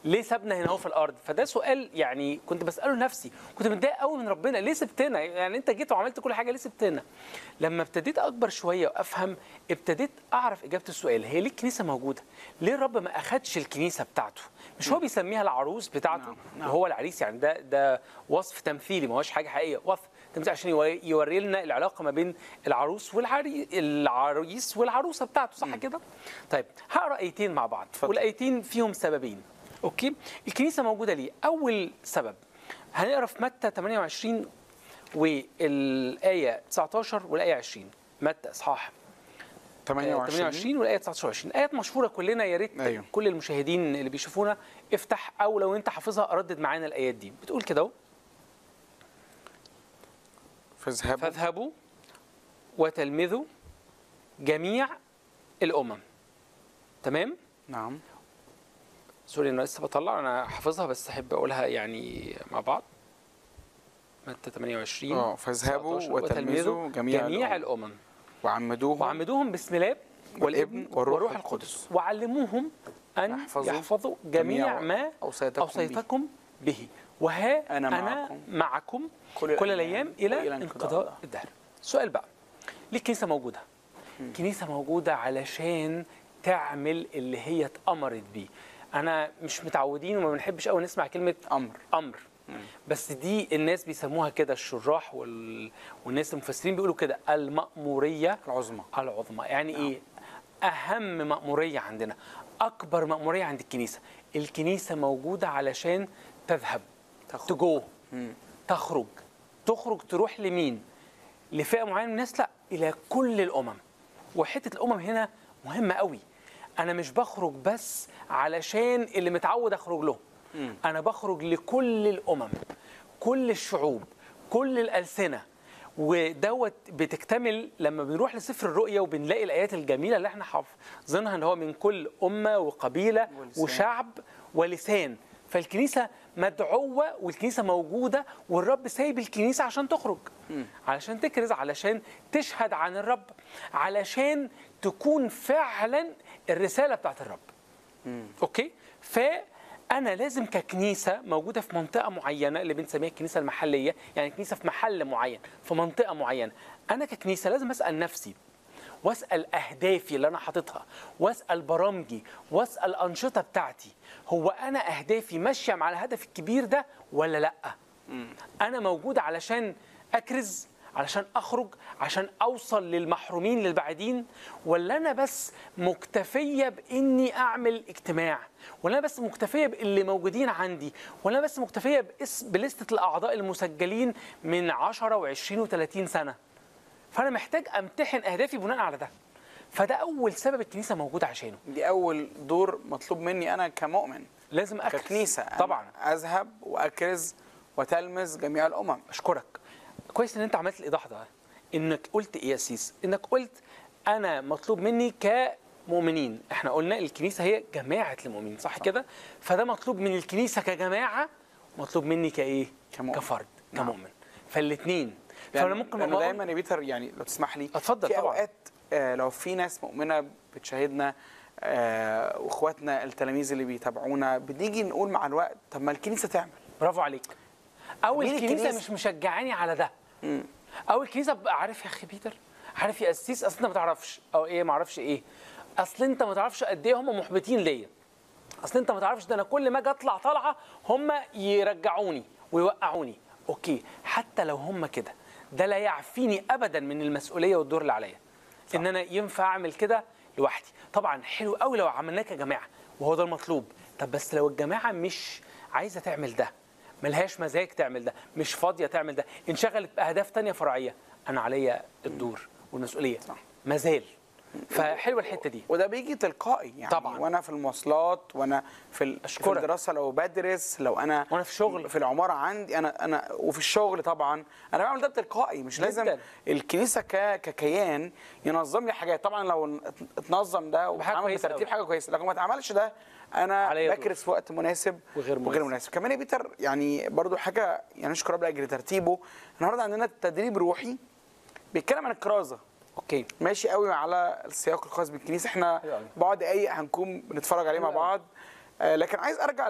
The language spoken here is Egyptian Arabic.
ليه سابنا هنا هو في الارض فده سؤال يعني كنت بساله نفسي كنت متضايق قوي من ربنا ليه سبتنا يعني انت جيت وعملت كل حاجه ليه سبتنا لما ابتديت اكبر شويه وافهم ابتديت اعرف اجابه السؤال هي ليه الكنيسه موجوده ليه الرب ما اخدش الكنيسه بتاعته مش هو بيسميها العروس بتاعته نعم، نعم. وهو العريس يعني ده ده وصف تمثيلي ما هوش حاجه حقيقيه وصف تمثيلي عشان يوري- يوري لنا العلاقه ما بين العروس والعري العريس والعروسه بتاعته صح كده طيب هقرا ايتين مع بعض اتفضل. والايتين فيهم سببين اوكي الكنيسه موجوده ليه اول سبب هنقرا في متى 28 والايه 19 والايه 20 متى اصحاح 28 28 والايه 19 20 ايات مشهوره كلنا يا ريت أيوه. كل المشاهدين اللي بيشوفونا افتح او لو انت حافظها ردد معانا الايات دي بتقول كده اهو فاذهبوا فاذهبوا وتلمذوا جميع الامم تمام نعم سوري انا لسه بطلع انا حافظها بس احب اقولها يعني مع بعض متى 28 اه فاذهبوا 19 وتلمذوا جميع جميع الأمم. الامم وعمدوهم وعمدوهم باسم الاب والابن والروح والروح القدس. القدس وعلموهم ان يحفظوا يحفظوا جميع جميع ما أوصيتكم به. اوصيتكم به وها أنا انا معكم معكم كل كل الأيام الايام الى وإلى انقضاء انقضاء الدهر. الدهر السؤال بقى ليه الكنيسه موجوده الكنيسه موجوده علشان تعمل اللي هي اتأمرت بيه انا مش متعودين وما بنحبش قوي نسمع كلمه امر امر بس دي الناس بيسموها كده الشراح وال... والناس المفسرين بيقولوا كده المأمورية العظمى العظمى يعني ايه اهم مأمورية عندنا اكبر مأمورية عند الكنيسة الكنيسة موجودة علشان تذهب تخرج. تجو مم. تخرج تخرج تروح لمين لفئة معينة من الناس لا الى كل الامم وحتة الامم هنا مهمة قوي انا مش بخرج بس علشان اللي متعود اخرج له مم. انا بخرج لكل الامم كل الشعوب كل الالسنه ودوت بتكتمل لما بنروح لسفر الرؤيا وبنلاقي الايات الجميله اللي احنا حافظينها ان هو من كل امه وقبيله ولسان. وشعب ولسان فالكنيسه مدعوه والكنيسه موجوده والرب سايب الكنيسه عشان تخرج علشان تكرز علشان تشهد عن الرب علشان تكون فعلا الرساله بتاعت الرب اوكي فانا لازم ككنيسه موجوده في منطقه معينه اللي بنسميها الكنيسه المحليه يعني كنيسه في محل معين في منطقه معينه انا ككنيسه لازم اسال نفسي واسال اهدافي اللي انا حاططها واسال برامجي واسال انشطه بتاعتي هو انا اهدافي ماشيه مع الهدف الكبير ده ولا لا انا موجود علشان اكرز علشان اخرج عشان اوصل للمحرومين للبعيدين ولا انا بس مكتفيه باني اعمل اجتماع ولا انا بس مكتفيه باللي موجودين عندي ولا انا بس مكتفيه باسم بلستة الاعضاء المسجلين من 10 و20 و30 سنه فانا محتاج امتحن اهدافي بناء على ده فده اول سبب الكنيسه موجوده عشانه دي اول دور مطلوب مني انا كمؤمن لازم أكرز ككنيسه أنا طبعا اذهب واكرز وتلمذ جميع الامم اشكرك كويس ان انت عملت الايضاح ده انك قلت ايه يا سيس انك قلت انا مطلوب مني كمؤمنين احنا قلنا الكنيسه هي جماعه المؤمنين صح, صح. كده فده مطلوب من الكنيسه كجماعه مطلوب مني كايه كمؤمن. كفرد نعم. كمؤمن فالاثنين فانا فانا ممكن لانه أقول- دايما يا بيتر يعني لو تسمح لي اتفضل في طبعاً. اوقات آه، لو في ناس مؤمنه بتشاهدنا آه، واخواتنا التلاميذ اللي بيتابعونا بنيجي نقول مع الوقت طب ما الكنيسه تعمل برافو عليك او مين الكنيسه الكنيسة؟ مش مشجعاني على ده مم. او الكنيسه بقى عارف يا اخي بيتر عارف يا قسيس اصل انت ما تعرفش او ايه ما اعرفش ايه اصل انت ما تعرفش قد ايه هم محبطين ليا اصل انت ما تعرفش ده انا كل ما اجي اطلع طلعه هم يرجعوني ويوقعوني اوكي حتى لو هم كده ده لا يعفيني ابدا من المسؤوليه والدور اللي عليا ان انا ينفع اعمل كده لوحدي طبعا حلو قوي لو عملناه كجماعه وهو ده المطلوب طب بس لو الجماعه مش عايزه تعمل ده ملهاش مزاج تعمل ده مش فاضيه تعمل ده انشغلت باهداف تانية فرعيه انا عليا الدور والمسؤوليه صح. مازال فحلوه الحته دي وده بيجي تلقائي يعني طبعاً. وانا في المواصلات وانا في, ال- في أشكرك. الدراسه لو بدرس لو انا وأنا في شغل. في العماره عندي انا انا وفي الشغل طبعا انا بعمل ده بتلقائي مش لازم جداً. الكنيسه ك ككيان ينظم لي حاجات طبعا لو ات- اتنظم ده بحاجة وعمل كويسة بترتيب أوي. حاجه كويسه لكن ما اتعملش ده انا عليا دور. بكرس في وقت مناسب وغير وغير مناسب. مناسب كمان يا بيتر يعني برضو حاجه يعني نشكر رب لاجل ترتيبه النهارده عندنا تدريب روحي بيتكلم عن الكرازه اوكي ماشي قوي على السياق الخاص بالكنيسه احنا حلو أوي. بعد دقايق هنكون بنتفرج عليه مع حلو أوي. بعض آه، لكن عايز ارجع